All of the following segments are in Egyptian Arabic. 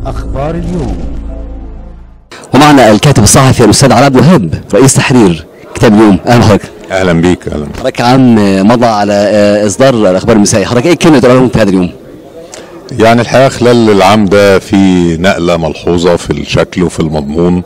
أخبار اليوم ومعنا الكاتب الصحفي الاستاذ علاء عبد الوهاب رئيس تحرير كتاب اليوم اهلا بحضرتك اهلا بيك اهلا حضرتك عام مضى على آه، اصدار الاخبار المسائيه حضرتك ايه الكلمه تقولها لهم في هذا اليوم يعني الحقيقه خلال العام ده في نقله ملحوظه في الشكل وفي المضمون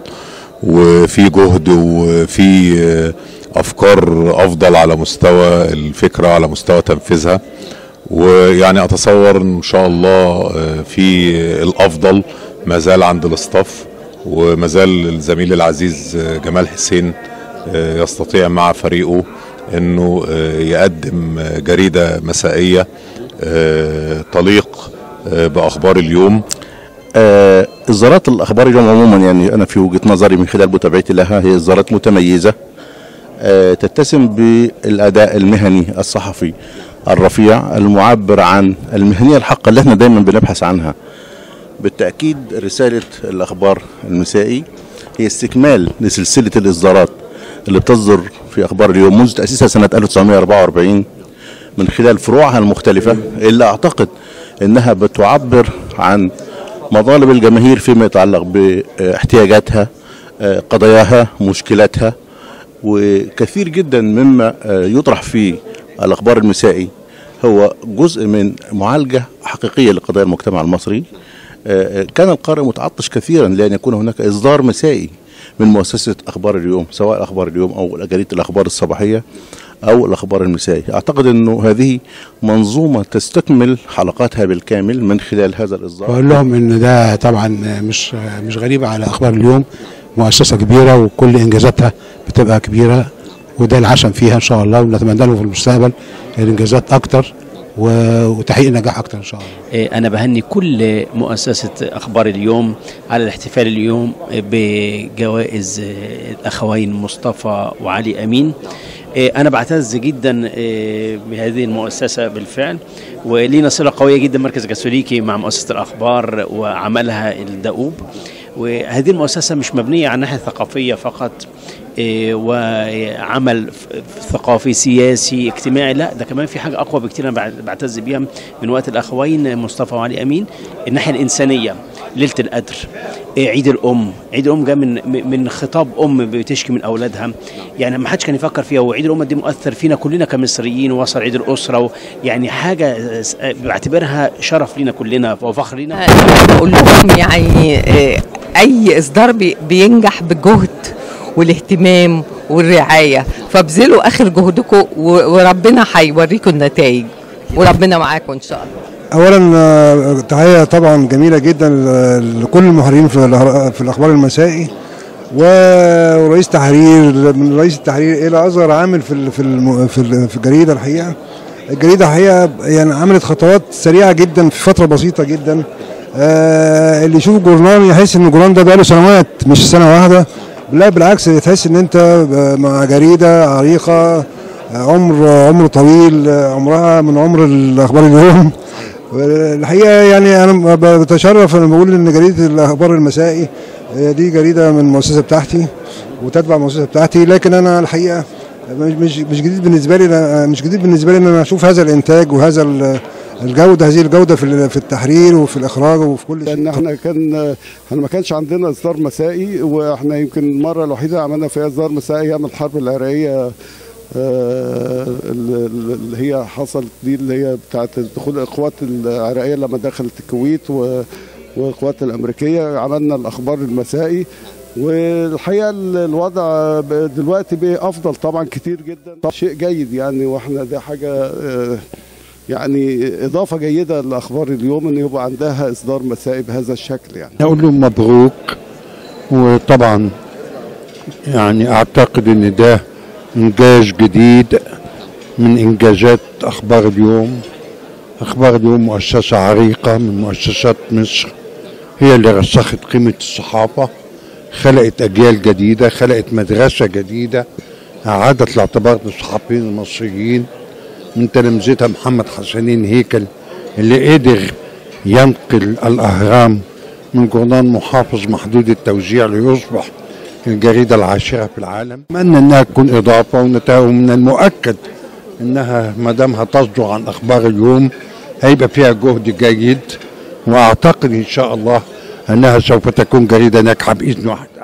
وفي جهد وفي آه، افكار افضل على مستوى الفكره على مستوى تنفيذها ويعني اتصور ان شاء الله آه، في الافضل ما زال عند الاستاف وما زال الزميل العزيز آه، جمال حسين آه، يستطيع مع فريقه انه آه، يقدم آه، جريده مسائيه آه، تليق آه، باخبار اليوم آه، اصدارات الاخبار اليوم عموما يعني انا في وجهه نظري من خلال متابعتي لها هي اصدارات متميزه آه، تتسم بالاداء المهني الصحفي الرفيع المعبر عن المهنيه الحقه اللي احنا دايما بنبحث عنها بالتاكيد رساله الاخبار المسائي هي استكمال لسلسله الاصدارات اللي بتصدر في اخبار اليوم منذ تاسيسها سنه 1944 من خلال فروعها المختلفة اللي أعتقد أنها بتعبر عن مطالب الجماهير فيما يتعلق باحتياجاتها آه، قضاياها مشكلاتها وكثير جدا مما آه، يطرح في الأخبار المسائي هو جزء من معالجة حقيقية لقضايا المجتمع المصري آه، آه، كان القارئ متعطش كثيرا لأن يكون هناك إصدار مسائي من مؤسسة أخبار اليوم سواء أخبار اليوم أو جريدة الأخبار الصباحية أو الأخبار المسائية أعتقد أنه هذه منظومة تستكمل حلقاتها بالكامل من خلال هذا الإصدار بقول لهم ان ده طبعا مش مش غريبه على اخبار اليوم مؤسسه كبيره وكل انجازاتها بتبقى كبيره وده العشم فيها ان شاء الله ونتمنى لهم في المستقبل الانجازات اكتر و- وتحقيق نجاح اكتر ان شاء الله إيه، أنا بهني كل مؤسسة أخبار اليوم على الاحتفال اليوم بجوائز إيه، الأخوين مصطفى وعلي أمين إيه، أنا بعتز جدا إيه، بهذه المؤسسة بالفعل ولينا صلة قوية جدا مركز كاثوليكي مع مؤسسة الأخبار وعملها الدؤوب وهذه المؤسسة مش مبنية على الناحية الثقافية فقط إيه، وعمل ف- ثقافي سياسي اجتماعي لا ده كمان في حاجه اقوى بكتير انا بع- بعتز بيها من وقت الاخوين مصطفى وعلي امين الناحيه الانسانيه ليله القدر إيه، عيد الام عيد الام جاء من من- من خطاب ام بتشكي من اولادها يعني ما حدش كان يفكر فيها وعيد الام دي مؤثر فينا كلنا كمصريين ووصل عيد الاسره و يعني حاجه س- بعتبرها شرف لينا كلنا وفخر لينا بقول لهم يعني آه، اي اصدار بي- بينجح بجهد والاهتمام والرعايه فابذلوا اخر جهدكم و- وربنا هيوريكم النتائج وربنا معاكم ان شاء الله اولا آه، تحيه طبعا جميله جدا ل- لكل المحررين في الأخ- في الاخبار المسائي و- ورئيس تحرير من رئيس التحرير الى اصغر عامل في ال- في الم- في ال- في الجريده الحقيقه الجريده الحقيقه يعني عملت خطوات سريعه جدا في فتره بسيطه جدا آه، اللي يشوف الجورنال يحس ان الجورنال ده بقاله سنوات مش سنه واحده لا بالعكس تحس ان انت مع جريده عريقه عمر عمر طويل عمرها من عمر الاخبار اليوم الحقيقه يعني انا بتشرف انا بقول ان جريده الاخبار المسائي دي جريده من المؤسسه بتاعتي وتتبع المؤسسه بتاعتي لكن انا الحقيقه مش مش مش جديد بالنسبه لي أنا- مش جديد بالنسبه لي ان انا اشوف هذا الانتاج وهذا ال- الجوده هذه الجوده في ال- في التحرير وفي الاخراج وفي كل شيء لان احنا كان احنا ما كانش عندنا اصدار مسائي واحنا يمكن المره الوحيده عملنا فيها اصدار مسائي ايام الحرب العراقيه آه، اللي هي حصلت دي اللي هي بتاعت دخول القوات العراقيه لما دخلت الكويت و- والقوات الامريكيه عملنا الاخبار المسائي والحقيقه ال- الوضع ب- دلوقتي بقى افضل طبعا كتير جدا طبعاً شيء جيد يعني واحنا ده حاجه آه، يعني اضافه جيده لاخبار اليوم ان يبقى عندها اصدار مسائي بهذا الشكل يعني اقول لهم مبروك وطبعا يعني اعتقد ان ده انجاز جديد من انجازات اخبار اليوم اخبار اليوم مؤسسه عريقه من مؤسسات مصر هي اللي رسخت قيمه الصحافه خلقت اجيال جديده خلقت مدرسه جديده اعادت الاعتبار للصحفيين المصريين من تلامذتها محمد حسنين هيكل اللي قدر ينقل الاهرام من جورنال محافظ محدود التوزيع ليصبح الجريدة العاشرة في العالم أتمنى أنها تكون إضافة ونتائج من المؤكد أنها ما دام هتصدر عن أخبار اليوم هيبقى فيها جهد جيد وأعتقد إن شاء الله أنها سوف تكون جريدة ناجحة بإذن واحد